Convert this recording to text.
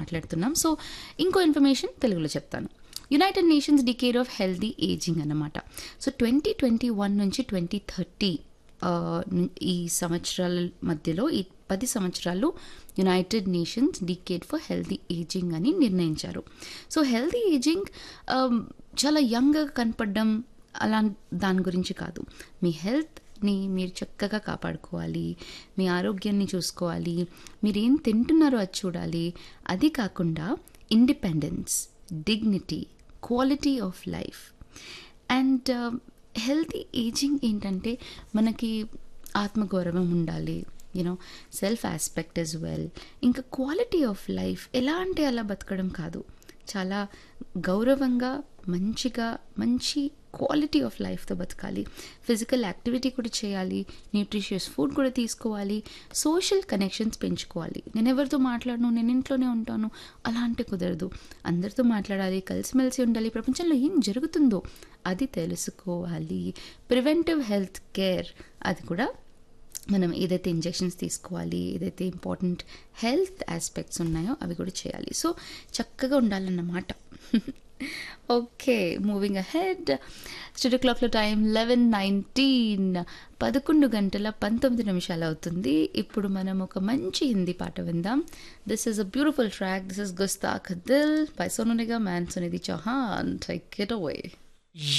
మాట్లాడుతున్నాం సో ఇంకో ఇన్ఫర్మేషన్ తెలుగులో చెప్తాను United Nations decade of healthy ageing అన్నమాట సో ట్వంటీ ట్వంటీ వన్ నుంచి ట్వంటీ థర్టీ ఈ సంవత్సరాల మధ్యలో ఈ పది సంవత్సరాలు United Nations decade for healthy ageing అని నిర్ణయించారు సో హెల్దీ ఏజింగ్ చాలా యంగ్గా కనపడడం అలా దాని గురించి కాదు మీ హెల్త్ని మీరు చక్కగా కాపాడుకోవాలి మీ ఆరోగ్యాన్ని చూసుకోవాలి మీరు ఏం తింటున్నారో అది చూడాలి అది కాకుండా independence dignity quality of life and healthy ageing ఏంటంటే మనకి ఆత్మగౌరవం ఉండాలి you know self aspect as well ఇంకా క్వాలిటీ ఆఫ్ లైఫ్ ఎలా అంటే అలా బతకడం కాదు చాలా గౌరవంగా మంచిగా మంచి క్వాలిటీ ఆఫ్ లైఫ్తో బతకాలి ఫిజికల్ యాక్టివిటీ కూడా చేయాలి న్యూట్రిషియస్ ఫుడ్ కూడా తీసుకోవాలి సోషల్ కనెక్షన్స్ పెంచుకోవాలి నేను ఎవరితో మాట్లాడను నేను ఇంట్లోనే ఉంటాను అలా అంటే కుదరదు అందరితో మాట్లాడాలి కలిసిమెలిసి ఉండాలి ప్రపంచంలో ఏం జరుగుతుందో అది తెలుసుకోవాలి ప్రివెంటివ్ హెల్త్ కేర్ అది కూడా మనం ఏదైతే ఇంజెక్షన్స్ తీసుకోవాలి ఏదైతే ఇంపార్టెంట్ హెల్త్ ఆస్పెక్ట్స్ ఉన్నాయో అవి కూడా చేయాలి సో చక్కగా ఉండాలన్నమాట ఓకే మూవింగ్ అహెడ్ స్టూడియో క్లాక్లో టైం లెవెన్ నైన్టీన్ పదకొండు గంటల పంతొమ్మిది నిమిషాలు అవుతుంది ఇప్పుడు మనం ఒక మంచి హిందీ పాట విందాం this is a beautiful track this is Gustakh Dil by Sonu Nigam and Sunidhi Chauhan take it away